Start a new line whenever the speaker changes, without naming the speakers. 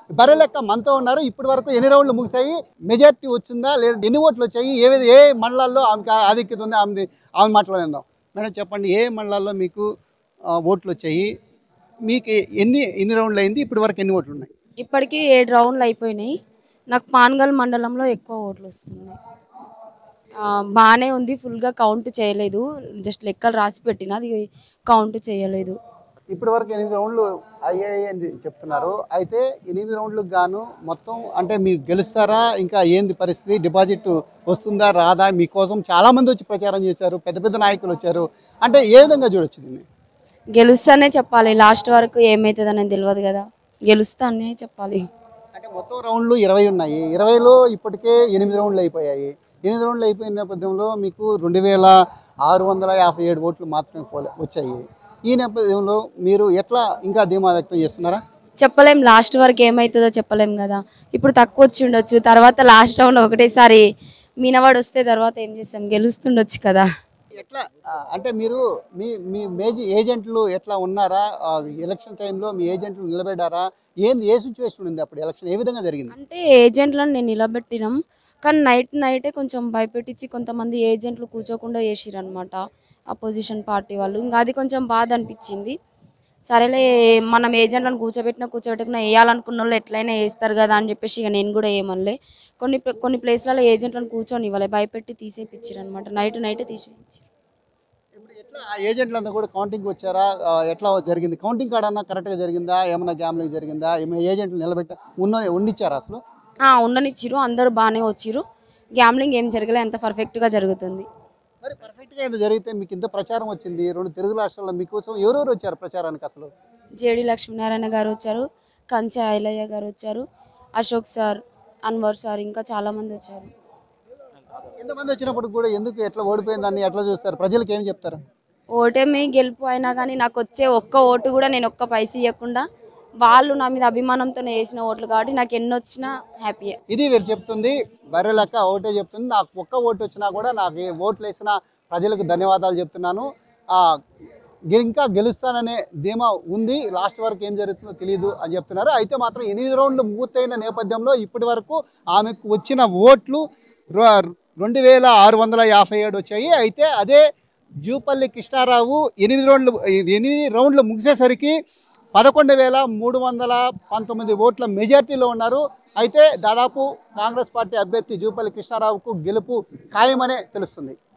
బర్రెలెక్క మనతో ఉన్నారు ఇప్పటి వరకు ఎన్ని రౌండ్లు ముగిసాయి మెజారిటీ వచ్చిందా లేదా ఎన్ని ఓట్లు వచ్చాయి ఏ విధ- ఏ మండలాల్లో ఆమెకి ఆధిక్యత ఉంది ఆమె ఆమె మాట్లాడిందాం మేడం చెప్పండి ఏ మండలాల్లో మీకు ఆ, ఓట్లు వచ్చాయి మీకు ఎన్ని ఎన్ని రౌండ్లు అయింది ఇప్పటి వరకు ఎన్ని ఓట్లు ఉన్నాయి
ఇప్పటికీ ఏడు రౌండ్లు అయిపోయినాయి నాకు పాన్గల్ మండలంలో ఎక్కువ ఓట్లు వస్తున్నాయి ఆ, బాగానే ఉంది ఫుల్గా కౌంట్ చేయలేదు జస్ట్ లెక్కలు రాసి పెట్టిన అది కౌంట్ చేయలేదు
ఇప్పటి వరకు ఎనిమిది రౌండ్లు అయ్యాయి అని చెప్తున్నారు అయితే ఎనిమిది రౌండ్లకు గాను మొత్తం అంటే మీరు గెలుస్తారా ఇంకా ఏంది పరిస్థితి డిపాజిట్ వస్తుందా రాదా మీకోసం చాలా మంది వచ్చి ప్రచారం చేశారు పెద్ద పెద్ద నాయకులు వచ్చారు అంటే ఏ విధంగా చూడొచ్చు దీన్ని
గెలుస్తానే చెప్పాలి లాస్ట్ వరకు ఏమవుతుందని తెలియదు కదా గెలుస్తానే చెప్పాలి
అంటే మొత్తం రౌండ్లు ఇరవై ఉన్నాయి ఇరవైలో ఇప్పటికే ఎనిమిది రౌండ్లు అయిపోయాయి ఎనిమిది రౌండ్లు అయిపోయిన నేపథ్యంలో మీకు రెండు వేల ఆరు వందల యాభై ఏడు ఓట్లు మాత్రమే పోలే- వచ్చాయి ఈ నేపథ్యంలో మీరు ఎట్లా ఇంకా ధీమా వ్యక్తం చేస్తున్నారా
చెప్పలేం లాస్ట్ వరకు ఏమవుతుందో చెప్పలేం కదా ఇప్పుడు తక్కువ వచ్చి ఉండొచ్చు తర్వాత లాస్ట్ రౌండ్ ఒకటేసారి మీనవాడు వస్తే తర్వాత ఏం చేస్తాం గెలుస్తుండొచ్చు కదా
ఎట్లా ఆ, అంటే మీరు మీ మీ మేజీ ఏజెంట్లు ఎట్లా ఉన్నారా ఆ, ఎలక్షన్ టైంలో మీ ఏజెంట్లు నిలబెట్టారా ఏంది ఏ సిచ్యువేషన్ ఉంది అప్పుడు ఎలక్షన్ ఏ విధంగా జరిగింది
అంటే ఏజెంట్లను నేను నిలబెట్టినాం కానీ నైట్ నైటే కొంచెం భయపెట్టించి కొంతమంది ఏజెంట్లు కూర్చోకుండా చేసిరు అనమాట అపోజిషన్ పార్టీ వాళ్ళు ఇంకా అది కొంచెం బాధ అనిపించింది సరేలే మనం ఏజెంట్లను కూర్చోబెట్టినా కూర్చోబెట్టకుండా వేయాలనుకున్న వాళ్ళు ఎట్లయినా వేస్తారు కదా అని చెప్పేసి ఇక నేను కూడా ఏమనలే కొన్ని ప్ర- కొన్ని ప్లేస్లలో ఏజెంట్లను కూర్చొని ఇవ్వాలి భయపెట్టి తీసేపిచ్చారు అనమాట నైట్ నైటే తీసేయించారు
ఇప్పుడు ఎట్లా ఆ ఏజెంట్లు అంతా కూడా కౌంటింగ్ వచ్చారా ఆ, ఎట్లా జరిగింది కౌంటింగ్ కాడ అన్నా కరెక్ట్గా జరిగిందా ఏమైనా గ్యామ్లింగ్ జరిగిందా ఏమైనా ఏజెంట్లు నిలబెట్ట ఉన్న ఉండిచ్చారా అసలు
ఆ, ఉండనిచ్చిరు అందరూ బాగానే వచ్చిరు గ్యామ్లింగ్ ఏం జరగలే అంత పర్ఫెక్ట్గా జరుగుతుంది
మరి పర్ఫెక్ట్గా ఏదో జరిగితే మీకు ఇంత ప్రచారం వచ్చింది రెండు తెలుగు రాష్ట్రాల్లో మీకోసం ఎవరెవరు వచ్చారు ప్రచారానికి అసలు
జేడి లక్ష్మీనారాయణ గారు వచ్చారు కంచె ఐలయ్య గారు వచ్చారు అశోక్ సార్ అన్వర్ సార్ ఇంకా చాలా మంది వచ్చారు
ఎంతమంది వచ్చినప్పుడు కూడా ఎందుకు ఎట్లా ఓడిపోయిందని ఎట్లా చూస్తారు ప్రజలకు ఏం చెప్తారు
ఓటమి గెలుపు అయినా కానీ నాకు వచ్చే ఒక్క ఓటు కూడా నేను ఒక్క పైసా ఇవ్వకుండా వాళ్ళు నా మీద అభిమానంతో వేసిన ఓట్లు కాబట్టి నాకు ఎన్ని వచ్చినా హ్యాపీయే
ఇది వీరు చెప్తుంది బర్రె లెక్క ఓటే చెప్తుంది నాకు ఒక్క ఓటు వచ్చినా కూడా నాకు ఏ ఓట్లు వేసిన ప్రజలకు ధన్యవాదాలు చెప్తున్నాను ఆ, గె- ఇంకా గెలుస్తాననే ధీమా ఉంది లాస్ట్ వరకు ఏం జరుగుతుందో తెలియదు అని చెప్తున్నారు అయితే మాత్రం ఎనిమిది రౌండ్లు పూర్తయిన నేపథ్యంలో ఇప్పటి వరకు ఆమెకు వచ్చిన ఓట్లు ర- రెండు వేల ఆరు వందల యాభై ఏడు వచ్చాయి అయితే అదే జూపల్లి కృష్ణారావు ఎనిమిది రౌండ్లు ఎనిమిది రౌండ్లు ముగిసేసరికి పదకొండు వేల మూడు వందల పంతొమ్మిది ఓట్ల మెజార్టీలో ఉన్నారు అయితే దాదాపు కాంగ్రెస్ పార్టీ అభ్యర్థి జూపల్లి కృష్ణారావుకు గెలుపు ఖాయమనే తెలుస్తుంది